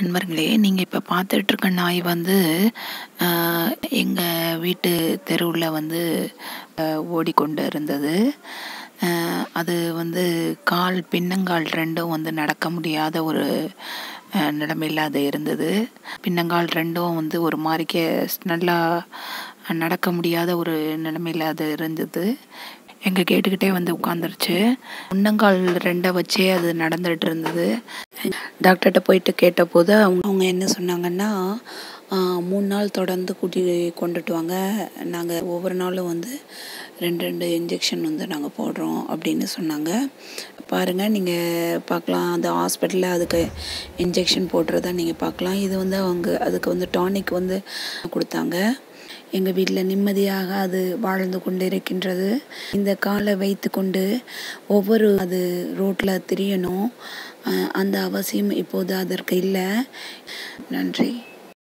நண்பர்களே நீங்கள் இப்போ பார்த்துட்ருக்க நாய் வந்து எங்கள் வீட்டு தெருவில் வந்து ஓடிக்கொண்டு இருந்தது அது வந்து கால் பின்னங்கால் ரெண்டும் வந்து நடக்க முடியாத ஒரு நிலைமையில் அது இருந்தது பின்னங்கால் ரெண்டும் வந்து ஒரு மாதிரிக்கே நல்லா நடக்க முடியாத ஒரு நிலைமையில் அது இருந்தது எங்கள் கேட்டுக்கிட்டே வந்து உட்காந்துருச்சு முன்னங்கால் ரெண்டை வச்சே அது நடந்துகிட்டு இருந்தது டாக்டர்கிட்ட போயிட்டு கேட்டபோது அவங்க அவங்க என்ன சொன்னாங்கன்னா மூணு நாள் தொடர்ந்து கூட்டி கொண்டுட்டு வாங்க நாங்கள் ஒவ்வொரு நாளும் வந்து ரெண்டு ரெண்டு இன்ஜெக்ஷன் வந்து நாங்கள் போடுறோம் அப்படின்னு சொன்னாங்க பாருங்கள் நீங்கள் பார்க்கலாம் அந்த ஹாஸ்பிட்டலில் அதுக்கு இன்ஜெக்ஷன் போடுறத நீங்கள் பார்க்கலாம் இது வந்து அவங்க அதுக்கு வந்து டானிக் வந்து கொடுத்தாங்க எங்கள் வீட்டில் நிம்மதியாக அது வாழ்ந்து கொண்டு இருக்கின்றது இந்த காலை வைத்து கொண்டு ஒவ்வொரு அது ரோட்டில் திரியணும் அந்த அவசியம் இப்போது அதற்கு இல்லை நன்றி